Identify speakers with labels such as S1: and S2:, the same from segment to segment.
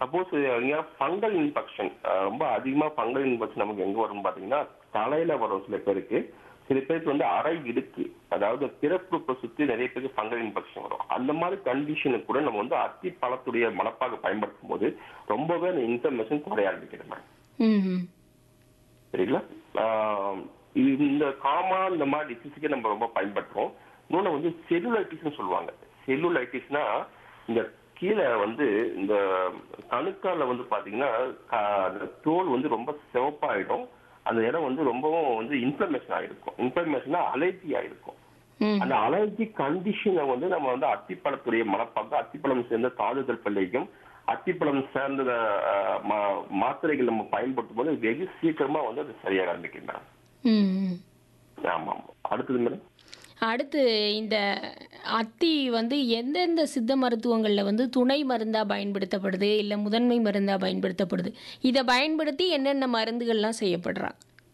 S1: suppose இங்க fungal infection ரொம்ப அதிகமா ஃபங்கல் இன்ஃபெக்ஷன் நமக்கு எங்க வரும்னு பாத்தீங்கன்னா தலையில வரும் சில பேருக்கு சில பேருக்கு வந்து அரை இடுக்கு அதாவது பிறப்புறுப்பை சுத்தி நிறைய பேருக்கு ஃபங்கல் இன்ஃபெக்ஷன் வரும் அந்த மாதிரி கண்டிஷனுக்கு கூட நம்ம வந்து அத்தி பழத்துடைய மணப்பாக பயன்படுத்தும் போது ரொம்பவே அந்த இன்ஃபர்மேஷன் குறைய ஆரம்பிக்கிறது மேம்
S2: ம்
S1: சரிங்களா ஆஹ் இந்த காமனா இந்த மாதிரி டிசீஸுக்கு நம்ம ரொம்ப பயன்படுத்துறோம் இன்னொன்று வந்து செல்லுலைட்டிஸ்னு சொல்லுவாங்க செல்லுலைட்டிஸ்னா இந்த கீழே வந்து இந்த கணுக்கால வந்து பாத்தீங்கன்னா கா- அந்த தோல் வந்து ரொம்ப சிவப்பாயிடும் அந்த இடம் வந்து ரொம்பவும் வந்து இன்ஃபர்மேஷன் ஆயிருக்கும் இன்ஃபர்மேஷனா அலர்ஜி ஆயிருக்கும்
S2: ம்
S1: அந்த அலர்ஜி கண்டிஷனை வந்து நம்ம வந்து அத்திப்பழத்துடைய மனப்பாங்க அத்திப்பழம் சேர்ந்த தாதுதல் பிள்ளைக்கும் அத்திப்பழம் சேர்ந்த அஹ், மா- மாத்திரைகள் நம்ம பயன்படுத்தும் போது வெகு சீக்கிரமா வந்து அது சரியாக ஆரம்பிக்கின்றாங்க
S2: ம்
S1: ஆமா ஆமா அடுத்தது மேடம்
S2: அடுத்து இந்த அத்தி வந்து எந்தெந்த சித்த மருத்துவங்களில் வந்து துணை மருந்தாக பயன்படுத்தப்படுது இல்லை முதன்மை மருந்தாக பயன்படுத்தப்படுது இதை பயன்படுத்தி என்னென்ன மருந்துகள்லாம் செய்யப்படுறா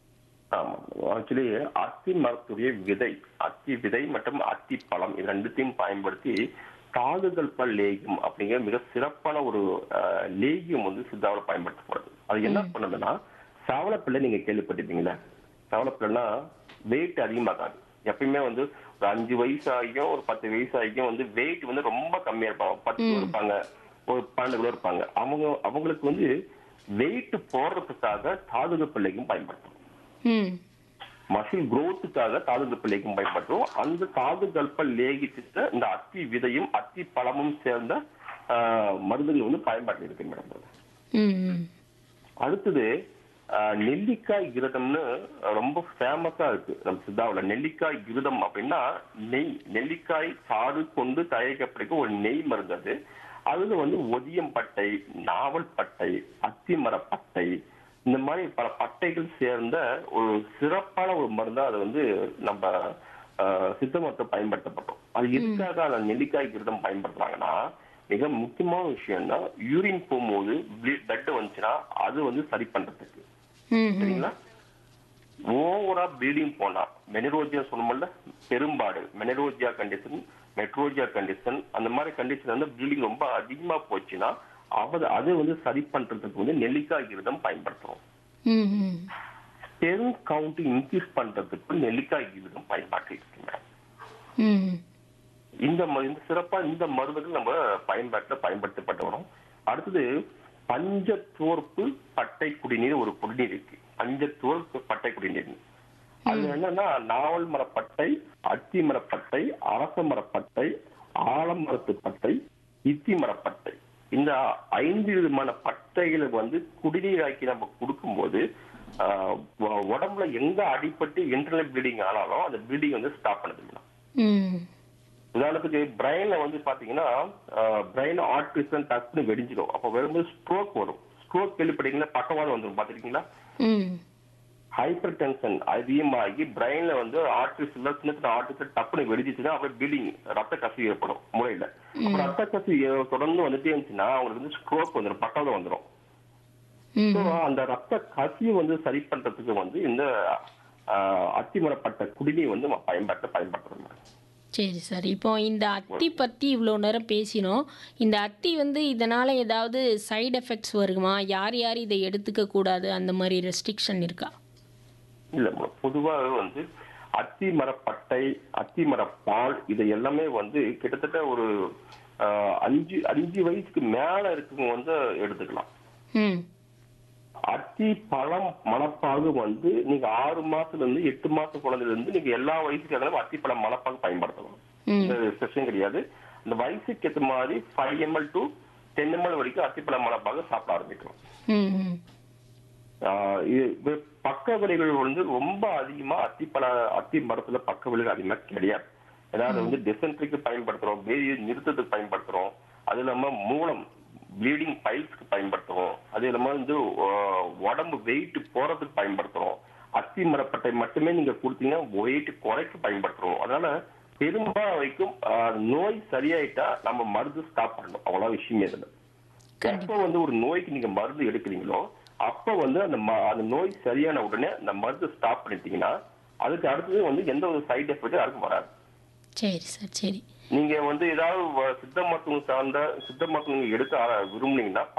S1: ஆமா ஆக்சுவலி அத்தி மரத்துடைய விதை அத்தி விதை மற்றும் அத்தி பழம் இது ரெண்டுத்தையும் பயன்படுத்தி தாதுதல் பல் லேகியம் அப்படிங்கிற மிக சிறப்பான ஒரு அஹ், லேகியம் வந்து சித்தாவில் பயன்படுத்தப்படுது அது என்ன பண்ணுதுன்னா சவளப்பிள்ளை நீங்க கேள்விப்பட்டிருப்பீங்களா சவளப்பிள்ளைனா வெயிட் அதிகமாகாது எப்பயுமே வந்து ஒரு அஞ்சு வயசு ஆகியும் ஒரு பத்து வயசு ஆகியும் வந்து வெயிட் வந்து ரொம்ப கம்மியா இருப்பாங்க பத்து கிலோ இருப்பாங்க ஒரு பன்னெண்டு கிலோ இருப்பாங்க அவங்க அவங்களுக்கு வந்து வெயிட் போடுறதுக்காக தாதுதல் பிள்ளைக்கும் பயன்படுத்தும்
S2: ம்
S1: மசில் குரோத்துக்காக தாது பிள்ளைக்கும் பயன்படுத்தும் அந்த தாது கல்ப லேகித்த இந்த அத்தி விதையும் அத்தி பழமும் சேர்ந்த ஆஹ், மருந்துகள் வந்து பயன்பாட்டில் இருக்கு மேடம்
S2: ம் ம்
S1: அடுத்தது ஆஹ், நெல்லிக்காய் கிருதம்னு ரொம்ப ஃபேமஸா இருக்கு நம்ம சித்தாவுல நெல்லிக்காய் கிருதம் அப்படின்னா நெய் நெல்லிக்காய் சாறு கொண்டு தயாரிக்கப்படுகிற ஒரு நெய் மருந்து அது அதுல வந்து ஒதியம் பட்டை நாவல் பட்டை அத்திமர பட்டை இந்த மாதிரி பல பட்டைகள் சேர்ந்த ஒரு சிறப்பான ஒரு மருந்தா அது வந்து நம்ம ஆஹ், சித்த மருத்துவம் பயன்படுத்தப்பட்டோம் அது எதுக்காக அந்த நெல்லிக்காய் கிருதம் பயன்படுத்துறாங்கன்னா மிக முக்கியமான விஷயம்னா யூரின் போகும்போது பிளட் வந்துச்சுன்னா அது வந்து சரி பண்றதுக்கு
S2: ம் ம்
S1: சரிங்களா ஓவரா ப்ளீடிங் போனா மெனரோஜியா சொன்னோம்ல பெரும்பாடு மெனரோஜியா கண்டிஷன் மெட்ரோஜியா கண்டிஷன் அந்த மாதிரி கண்டிஷன் வந்து ப்ளீடிங் ரொம்ப அதிகமா போச்சுன்னா அவ அது வந்து சரி பண்றதுக்கு வந்து நெல்லிக்காய் கிருதம் பயன்படுத்துறோம்
S2: ம் ம்
S1: பெரும் கவுண்ட் இன்க்ரீஸ் பண்றதுக்கு நெல்லிக்காய் கிருதம் பயன்பாட்டில் இருக்கு மேடம்
S2: ம்
S1: இந்த ம- இந்த சிறப்பா இந்த மருந்துகள் நம்ம பயன்பாட்டில் பயன்படுத்தப்பட்டு வரோம் அடுத்தது பஞ்சத்தோர்ப்பு பட்டை குடிநீர் ஒரு குடிநீர் இருக்கு பஞ்சத்தோர்ப்பு பட்டை குடிநீர் அது என்னன்னா நாவல் மரப்பட்டை அத்தி மரப்பட்டை அரச மரப்பட்டை ஆலமரத்து பட்டை இத்தி மரப்பட்டை இந்த ஐந்து விதமான பட்டைகளை வந்து குடிநீராக்கி நம்ம கொடுக்கும்போது ஆஹ், உ- உடம்புல எங்க அடிபட்டு இன்டர்னல் ப்ளீடிங் ஆனாலும் அந்த ப்ளீடிங் வந்து ஸ்டாப் பண்ணுது
S2: ம்
S1: உதாரணத்துக்கு பிரெயின்ல வந்து பாத்தீங்கன்னா பிரெயின் ஆர்டிசன் டக்குன்னு வெடிஞ்சிடும் அப்போ வரும்போது ஸ்ட்ரோக் வரும் ஸ்ட்ரோக் கேள்விப்பட்டீங்கன்னா பக்கவாதம் வந்துடும் பாத்திருக்கீங்களா
S2: ம்
S1: ஹைப்பர் டென்ஷன் அதிகமாகி பிரெயின்ல வந்து ஆர்டிஸ்ட்ல சின்ன சின்ன ஆர்டிஸ்ட் டப்புன்னு வெடிச்சிச்சுன்னா அப்படியே ப்ளீடிங் ரத்த கசிவு ஏற்படும் மூளையில அப்ப ரத்த கசிவு ஏ- தொடர்ந்து வந்துட்டே இருந்துச்சுன்னா அவங்களுக்கு வந்து ஸ்ட்ரோக் வந்துடும் பக்கவாதம் வந்துடும்
S2: ம்
S1: So, அந்த ரத்த கசிவு வந்து சரி பண்றதுக்கு வந்து இந்த ஆஹ், அத்திமரப்பட்ட குடிநீர் வந்து நம்ம பயன்படுத்த பயன்படுத்துறோம்
S2: சரி சார் இப்போ இந்த அத்தி பற்றி இவ்வளோ நேரம் பேசினோம் இந்த அத்தி வந்து இதனால் ஏதாவது சைடு எஃபெக்ட்ஸ் வருமா யார் யார் இதை எடுத்துக்க கூடாது அந்த மாதிரி ரெஸ்ட்ரிக்ஷன் இருக்கா
S1: இல்ல மேடம் பொதுவாக வந்து அத்தி மரப்பட்டை அத்தி மரப்பால் இது எல்லாமே வந்து கிட்டத்தட்ட ஒரு ஆஹ், அஞ்சு அஞ்சு வயசுக்கு மேல இருக்கவங்க வந்து எடுத்துக்கலாம்
S2: ம்
S1: அத்தி பழம் மணப்பாகு வந்து நீங்க ஆறு மாசத்துல இருந்து எட்டு மாசம் குழந்தைல இருந்து நீங்க எல்லா வயசுக்கு ஏதாவது அத்தி பழம் மணப்பாகு பயன்படுத்தலாம்
S2: ம்
S1: இந்த செஷன் கிடையாது அந்த வயசுக்கு ஏற்ற மாதிரி five ml to ten ml வரைக்கும் அத்திப்பழம் மணப்பாகு சாப்பிட ஆரம்பிக்கலாம்
S2: ம் ம்
S1: ஆஹ் இது இது பக்க விளைவுகள் வந்து ரொம்ப அதிகமா அத்திப்பழ அத்தி மரத்துல பக்க விளைவுகள் அதிகமா கிடையாது ஏதாவது வந்து டிசென்ட்ரிக்கு பயன்படுத்துறோம் வேதியை நிறுத்தத்துக்கு பயன்படுத்துறோம் அது இல்லாம மூலம் ப்ளீடிங் பைல்ஸ்க்கு பயன்படுத்துறோம் அது இல்லாம வந்து ஆஹ், உடம்பு வெயிட் போறதுக்கு பயன்படுத்துறோம் அத்தி மரப்பட்டை மட்டுமே நீங்க கொடுத்தீங்கன்னா வெயிட் குறைக்க பயன்படுத்துறோம் அதனால பெரும்பாலும் வரைக்கும் ஆஹ், நோய் சரியாயிட்டா நம்ம மருந்து ஸ்டாப் பண்ணணும் அவ்வளவு விஷயமே இதுல எப்போ வந்து ஒரு நோய்க்கு நீங்க மருந்து எடுக்கிறீங்களோ அப்ப வந்து அந்த ம- அந்த நோய் சரியான உடனே அந்த மருந்து ஸ்டாப் பண்ணிட்டீங்கன்னா அதுக்கு அடுத்தது வந்து எந்த ஒரு சைடு எஃபெக்ட் யாருக்கும் வராது
S2: சரி சார் சரி
S1: நீங்க வந்து ஏதாவது வ- சித்த மருத்துவம் சார்ந்த சித்த மருத்துவம் நீங்க எடுக்க ஆர- விரும்புனீங்கன்னா